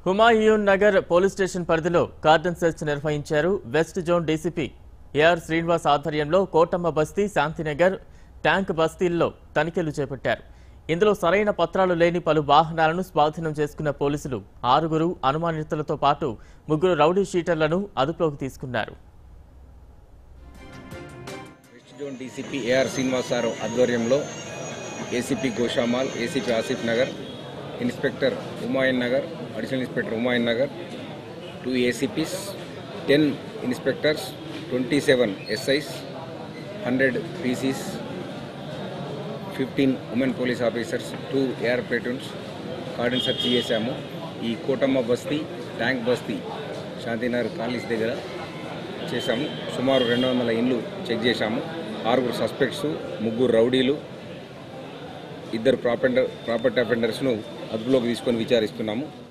Humayun Nagar police station పరిధిలో cordon search నిర్వహించారు west zone DCP AR Srinivas ఆధ్వర్యంలో కోటమ్మ బస్తీ శాంతినగర్ ట్యాంక్ బస్తీల్లో తనిఖీలు చేపట్టారు ఇందులో సరైన పత్రాలు లేని పలు వాహనాలను స్వాధీనం చేసుకున్న పోలీసులు ఆరుగురు అనుమానితులతో పాటు ముగ్గురు రౌడీ షీటర్లను అదుపులోకి తీసుకున్నారు west zone DCP AR Srinivas sir ఆధ్వర్యంలో ACP Goshamahal ACP Asif Nagar inspector Humayun Nagar additional inspector Humayun Nagar two ACPs ten inspectors twenty seven SIs hundred PCs fifteen women police officers two air platoons cordon search చేశాము ఈ కోటమ్మ బస్తీ ట్యాంక్ బస్తీ శాంతినగర్ కాలనీస్ దగ్గర చేశాము సుమారు రెండు వందల ఇండ్లు చెక్ చేశాము ఆరుగురు సస్పెక్ట్స్ ముగ్గురు రౌడీలు ఇద్దరు ప్రాపెండర్ ప్రాపర్టీ అఫెండర్స్ను అదుపులోకి తీసుకొని విచారిస్తున్నాము